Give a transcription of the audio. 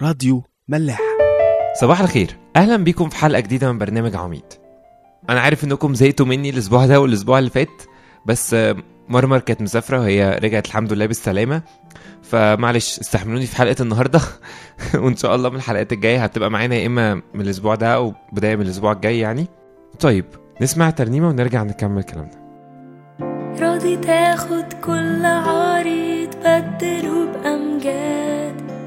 راديو ملاح صباح الخير اهلا بيكم في حلقه جديده من برنامج عميد انا عارف انكم زهقتوا مني الاسبوع ده والاسبوع اللي فات بس آه، مرمر كانت مسافره وهي رجعت الحمد لله بالسلامه فمعلش استحملوني في حلقه النهارده وان شاء الله من الحلقات الجايه هتبقى معانا يا اما من الاسبوع ده او بدايه من الاسبوع الجاي يعني طيب نسمع ترنيمه ونرجع نكمل كلامنا راضي تاخد كل عاري تبدله بأمجاد